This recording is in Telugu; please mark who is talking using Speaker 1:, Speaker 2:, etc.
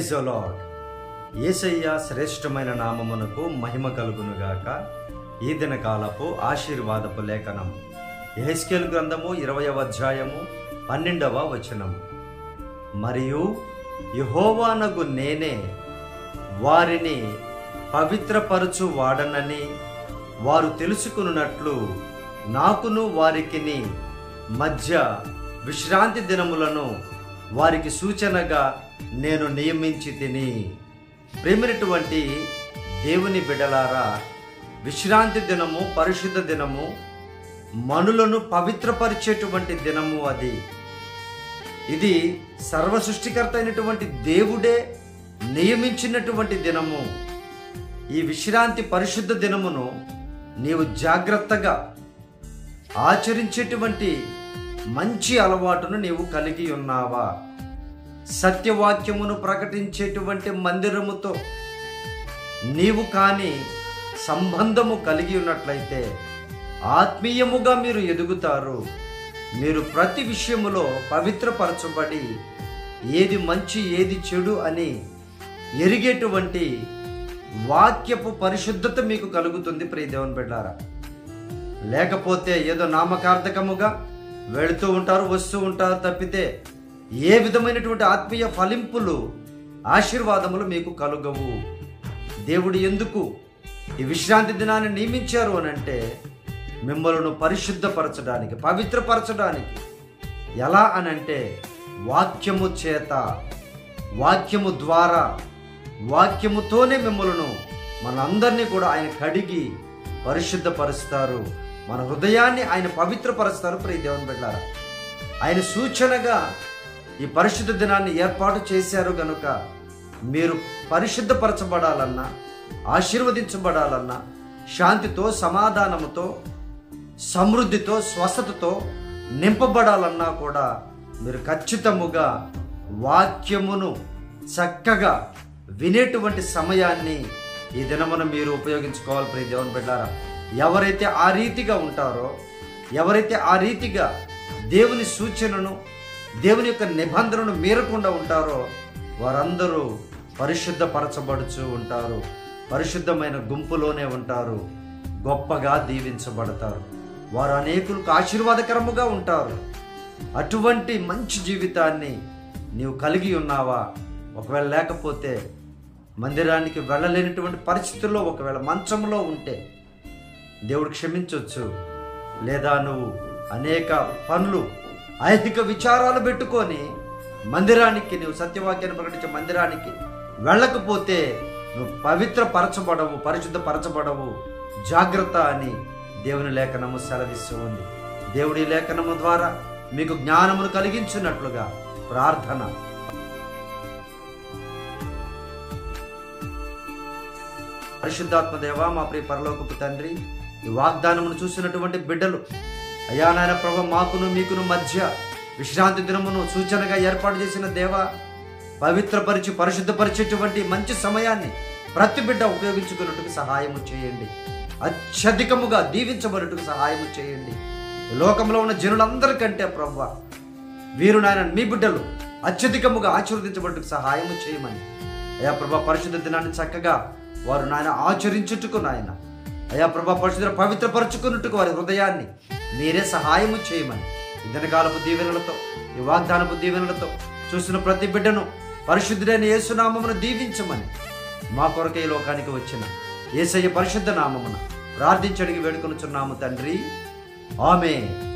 Speaker 1: ప్రైజ్ లార్డ్ యేసయ్య శ్రేష్టమైన నామమునకు మహిమ కలుగునుగాక ఈ దినకాలపు ఆశీర్వాదపు లేఖనం ఎహెస్కేల్ గ్రంథము ఇరవయవ అధ్యాయము పన్నెండవ వచనం మరియు యహోవానగు నేనే వారిని పవిత్రపరచు వాడనని వారు తెలుసుకున్నట్లు నాకును వారికిని మధ్య విశ్రాంతి దినములను వారికి సూచనగా నేను నియమించి తిని ప్రేమినటువంటి దేవుని బిడలారా విశ్రాంతి దినము పరిశుద్ధ దినము మనులను పవిత్రపరిచేటువంటి దినము అది ఇది సర్వ సృష్టికర్త అయినటువంటి దేవుడే నియమించినటువంటి దినము ఈ విశ్రాంతి పరిశుద్ధ దినమును నీవు జాగ్రత్తగా ఆచరించేటువంటి మంచి అలవాటును నీవు కలిగి ఉన్నావా సత్యవాక్యమును ప్రకటించేటువంటి మందిరముతో నీవు కాని సంబంధము కలిగి ఉన్నట్లయితే ఆత్మీయముగా మీరు ఎదుగుతారు మీరు ప్రతి విషయములో పవిత్రపరచబడి ఏది మంచి ఏది చెడు అని ఎరిగేటువంటి వాక్యపు పరిశుద్ధత మీకు కలుగుతుంది ప్రియ దేవుని బిడ్డారా లేకపోతే ఏదో నామకార్థకముగా వెళుతూ ఉంటారు వస్తూ ఉంటారు తప్పితే ఏ విధమైనటువంటి ఆత్మీయ ఫలింపులు ఆశీర్వాదములు మీకు కలుగవు దేవుడు ఎందుకు ఈ విశ్రాంతి దినాన్ని నియమించారు అని అంటే మిమ్మల్ని పరిశుద్ధపరచడానికి పవిత్రపరచడానికి ఎలా అనంటే వాక్యము చేత వాక్యము ద్వారా వాక్యముతోనే మిమ్మలను మనందరినీ కూడా ఆయన కడిగి పరిశుద్ధపరుస్తారు మన హృదయాన్ని ఆయన పవిత్రపరుస్తారు ప్రియ దేవుని బిడ్డారా ఆయన సూచనగా ఈ పరిశుద్ధ దినాన్ని ఏర్పాటు చేశారు గనుక మీరు పరిశుద్ధపరచబడాలన్నా ఆశీర్వదించబడాలన్నా శాంతితో సమాధానముతో సమృద్ధితో స్వస్థతతో నింపబడాలన్నా కూడా మీరు ఖచ్చితముగా వాక్యమును చక్కగా వినేటువంటి సమయాన్ని ఈ దినమున మీరు ఉపయోగించుకోవాలి ప్రియ దేవుని బిడ్డారా ఎవరైతే ఆ రీతిగా ఉంటారో ఎవరైతే ఆ రీతిగా దేవుని సూచనను దేవుని యొక్క నిబంధనను మీరకుండా ఉంటారో వారందరూ పరిశుద్ధపరచబడుచు ఉంటారు పరిశుద్ధమైన గుంపులోనే ఉంటారు గొప్పగా దీవించబడతారు వారు అనేకులకు ఆశీర్వాదకరముగా ఉంటారు అటువంటి మంచి జీవితాన్ని నీవు కలిగి ఉన్నావా ఒకవేళ లేకపోతే మందిరానికి వెళ్ళలేనటువంటి పరిస్థితుల్లో ఒకవేళ మంచంలో ఉంటే దేవుడు క్షమించవచ్చు లేదా నువ్వు అనేక పనులు ఐహిక విచారాలు పెట్టుకొని మందిరానికి నువ్వు సత్యవాక్యాన్ని ప్రకటించే మందిరానికి వెళ్ళకపోతే నువ్వు పవిత్రపరచబడవు పరిశుద్ధపరచబడవు జాగ్రత్త అని దేవుని లేఖనము సెలవిస్తూ ఉంది దేవుడి లేఖనము ద్వారా మీకు జ్ఞానమును కలిగించినట్లుగా ప్రార్థన పరిశుద్ధాత్మ దేవ మా ప్రియ పరలోకపు తండ్రి ఈ వాగ్దానమును చూసినటువంటి బిడ్డలు అయ్యా నాయన ప్రభు మాకును మీకును మధ్య విశ్రాంతి దినమును సూచనగా ఏర్పాటు చేసిన దేవ పవిత్రపరిచి పరిశుద్ధపరిచేటువంటి మంచి సమయాన్ని ప్రతి బిడ్డ ఉపయోగించుకున్నట్టుకు సహాయము చేయండి అత్యధికముగా దీవించబడుటకు సహాయము చేయండి ఈ లోకంలో ఉన్న జనులందరికంటే ప్రభు వీరు నాయన మీ బిడ్డలు అత్యధికముగా ఆశీర్వదించబడుటకు సహాయము చేయమని అయా ప్రభా పరిశుద్ధ దినాన్ని చక్కగా వారు నాయన ఆచరించుటకు నాయన అయా ప్రభా పరిశుద్ధ పవిత్రపరచుకున్నట్టుకు వారి హృదయాన్ని మీరే సహాయము చేయమని ఇద్దరికాలపు దీవెనలతో ఈ వాగ్దానపు దీవెనలతో చూసిన ప్రతి బిడ్డను పరిశుద్ధుడైన యేసునామమును దీవించమని మా కొరకే ఈ లోకానికి వచ్చిన ఏసయ్య పరిశుద్ధ నామమున ప్రార్థించడికి వేడుకొనుచున్నాము తండ్రి ఆమె